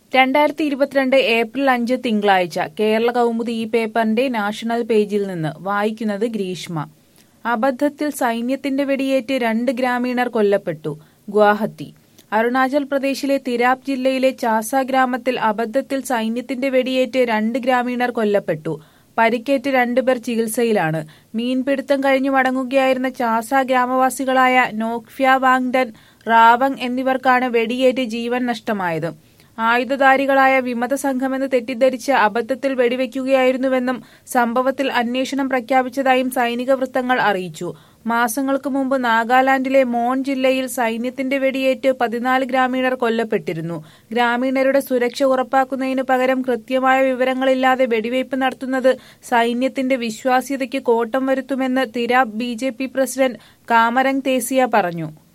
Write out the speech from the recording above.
രണ്ടായിരത്തി ഇരുപത്തിരണ്ട് ഏപ്രിൽ അഞ്ച് തിങ്കളാഴ്ച കേരള കൗമുദി ഈ പേപ്പറിന്റെ നാഷണൽ പേജിൽ നിന്ന് വായിക്കുന്നത് ഗ്രീഷ്മ അബദ്ധത്തിൽ സൈന്യത്തിന്റെ വെടിയേറ്റ് രണ്ട് ഗ്രാമീണർ കൊല്ലപ്പെട്ടു ഗുവാഹത്തി അരുണാചൽ പ്രദേശിലെ തിരാപ് ജില്ലയിലെ ചാസ ഗ്രാമത്തിൽ അബദ്ധത്തിൽ സൈന്യത്തിന്റെ വെടിയേറ്റ് രണ്ട് ഗ്രാമീണർ കൊല്ലപ്പെട്ടു പരിക്കേറ്റ് രണ്ടുപേർ ചികിത്സയിലാണ് മീൻപിടുത്തം കഴിഞ്ഞു മടങ്ങുകയായിരുന്ന ചാസ ഗ്രാമവാസികളായ നോക്ഫ്യ വാങ്ഡൻ റാവങ് എന്നിവർക്കാണ് വെടിയേറ്റ് ജീവൻ നഷ്ടമായത് ആയുധധാരികളായ വിമത സംഘമെന്ന് തെറ്റിദ്ധരിച്ച് അബദ്ധത്തിൽ വെടിവെക്കുകയായിരുന്നുവെന്നും സംഭവത്തിൽ അന്വേഷണം പ്രഖ്യാപിച്ചതായും സൈനിക വൃത്തങ്ങൾ അറിയിച്ചു മാസങ്ങൾക്ക് മുമ്പ് നാഗാലാൻഡിലെ മോൺ ജില്ലയിൽ സൈന്യത്തിന്റെ വെടിയേറ്റ് പതിനാല് ഗ്രാമീണർ കൊല്ലപ്പെട്ടിരുന്നു ഗ്രാമീണരുടെ സുരക്ഷ ഉറപ്പാക്കുന്നതിനു പകരം കൃത്യമായ വിവരങ്ങളില്ലാതെ വെടിവയ്പ് നടത്തുന്നത് സൈന്യത്തിന്റെ വിശ്വാസ്യതയ്ക്ക് കോട്ടം വരുത്തുമെന്ന് തിരാബ് ബി പ്രസിഡന്റ് കാമരംഗ് തേസിയ പറഞ്ഞു